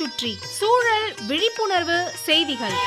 சுற்றி சூழல் விழிப்புணர்வு செய்திகள்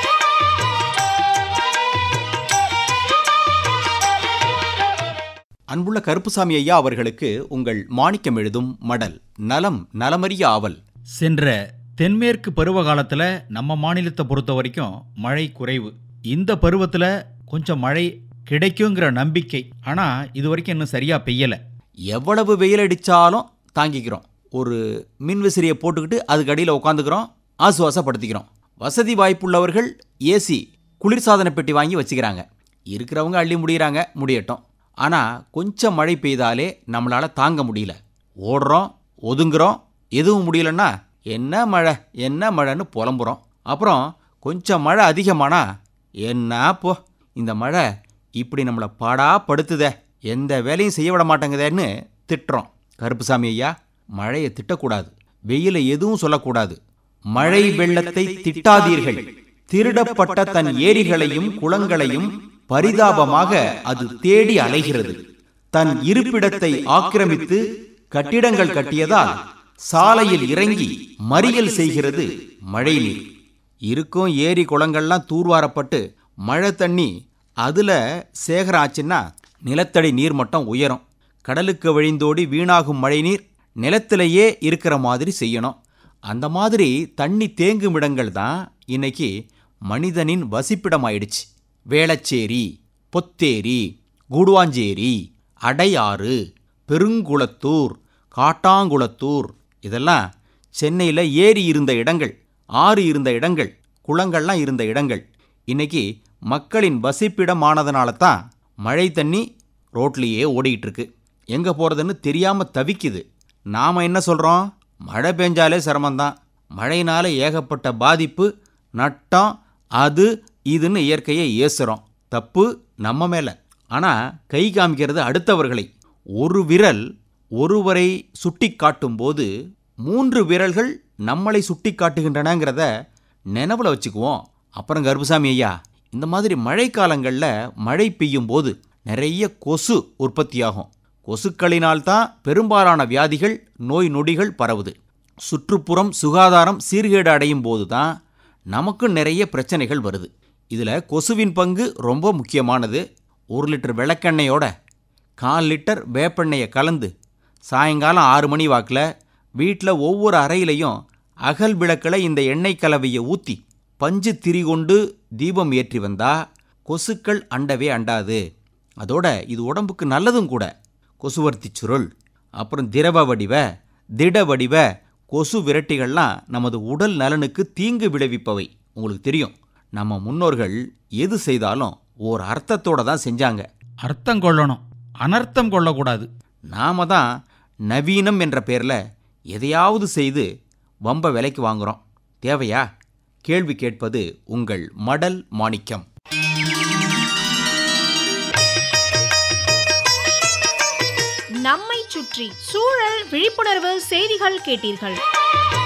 அன்புள்ள கருப்புசாமி ஐயா அவர்களுக்கு உங்கள் மாணிக்கம் எழுதும் மடல் நலம் நலமறிய ஆவல் சென்ற தென்மேற்கு பருவ காலத்தில் நம்ம மாநிலத்தை பொறுத்த வரைக்கும் மழை குறைவு இந்த பருவத்தில் கொஞ்சம் மழை கிடைக்குங்கிற நம்பிக்கை ஆனால் இது வரைக்கும் இன்னும் சரியாக பெய்யலை எவ்வளவு வெயில் அடித்தாலும் தாங்கிக்கிறோம் ஒரு மின்விசிறியை போட்டுக்கிட்டு அதுக்கு அடியில் உட்காந்துக்கிறோம் ஆசுவாசப்படுத்திக்கிறோம் வசதி வாய்ப்புள்ளவர்கள் ஏசி குளிர்சாதன பெட்டி வாங்கி வச்சுக்கிறாங்க இருக்கிறவங்க அள்ளி முடியறாங்க முடியட்டும் ஆனால் கொஞ்சம் மழை பெய்தாலே நம்மளால் தாங்க முடியல ஓடுறோம் ஒதுங்குறோம் எதுவும் முடியலன்னா என்ன மழை என்ன மழைன்னு புலம்புறோம் அப்புறம் கொஞ்சம் மழை அதிகமானா என்ன போ இந்த மழை இப்படி நம்மளை பாடா படுத்துதே எந்த வேலையும் செய்ய விட மாட்டேங்குதேன்னு திட்டுறோம் கருப்புசாமி ஐயா மழையை திட்டக்கூடாது வெயிலை எதுவும் சொல்லக்கூடாது மழை வெள்ளத்தை திட்டாதீர்கள் திருடப்பட்ட தன் ஏரிகளையும் குளங்களையும் பரிதாபமாக அது தேடி அலைகிறது தன் இருப்பிடத்தை ஆக்கிரமித்து கட்டிடங்கள் கட்டியதால் சாலையில் இறங்கி மறியல் செய்கிறது மழைநீர் இருக்கும் ஏரி குளங்கள்லாம் தூர்வாரப்பட்டு மழை தண்ணி அதில் சேகரம் ஆச்சுன்னா நிலத்தடி நீர்மட்டம் உயரும் கடலுக்கு வழிந்தோடி வீணாகும் மழைநீர் நிலத்திலேயே இருக்கிற மாதிரி செய்யணும் அந்த மாதிரி தண்ணி தேங்கும் இடங்கள் தான் இன்னைக்கு மனிதனின் வசிப்பிடம் ஆயிடுச்சு வேளச்சேரி பொத்தேரி கூடுவாஞ்சேரி அடையாறு பெருங்குளத்தூர் காட்டாங்குளத்தூர் இதெல்லாம் சென்னையில் ஏரி இருந்த இடங்கள் ஆறு இருந்த இடங்கள் குளங்கள்லாம் இருந்த இடங்கள் இன்னைக்கு மக்களின் வசிப்பிடமானதுனால தான் மழை தண்ணி ரோட்லேயே ஓடிக்கிட்டு இருக்கு எங்கே போகிறதுன்னு தெரியாமல் தவிக்குது நாம் என்ன சொல்கிறோம் மழை பெஞ்சாலே சிரமம்தான் மழையினால ஏகப்பட்ட பாதிப்பு நட்டம் அது இதுன்னு இயற்கையை ஏசுகிறோம் தப்பு நம்ம மேலே ஆனால் கை காமிக்கிறது அடுத்தவர்களை ஒரு விரல் ஒருவரை சுட்டி காட்டும்போது மூன்று விரல்கள் நம்மளை சுட்டி காட்டுகின்றனங்கிறத நினைவில் வச்சுக்குவோம் அப்புறம் கருப்புசாமி ஐயா இந்த மாதிரி மழைக்காலங்களில் மழை பெய்யும் போது நிறைய கொசு உற்பத்தியாகும் கொசுக்களினால் தான் பெரும்பாலான வியாதிகள் நோய் நொடிகள் பரவுது சுற்றுப்புறம் சுகாதாரம் சீர்கேடு அடையும் போது தான் நமக்கு நிறைய பிரச்சனைகள் வருது இதில் கொசுவின் பங்கு ரொம்ப முக்கியமானது ஒரு லிட்டர் விளக்கெண்ணெயோட கால் லிட்டர் வேப்பெண்ணெயை கலந்து சாயங்காலம் ஆறு மணி வாக்கில் வீட்டில் ஒவ்வொரு அறையிலையும் அகல் விளக்கில் இந்த எண்ணெய் கலவையை ஊற்றி பஞ்சு திரி கொண்டு தீபம் ஏற்றி வந்தா கொசுக்கள் அண்டவே அண்டாது அதோட இது உடம்புக்கு நல்லதும் கூட கொசுவர்த்தி சுருள் அப்புறம் திரவ வடிவ திட வடிவ கொசு விரட்டிகள்லாம் நமது உடல் நலனுக்கு தீங்கு விளைவிப்பவை உங்களுக்கு தெரியும் நம்ம முன்னோர்கள் எது செய்தாலும் ஓர் அர்த்தத்தோட தான் செஞ்சாங்க அர்த்தம் கொள்ளணும் அனர்த்தம் கொள்ளக்கூடாது நாம தான் நவீனம் என்ற பேரில் எதையாவது செய்து வம்ப விலைக்கு வாங்குறோம் தேவையா கேள்வி கேட்பது உங்கள் மடல் மாணிக்கம் நம்மை சுற்றி சூழல் விழிப்புணர்வு செய்திகள் கேட்டீர்கள்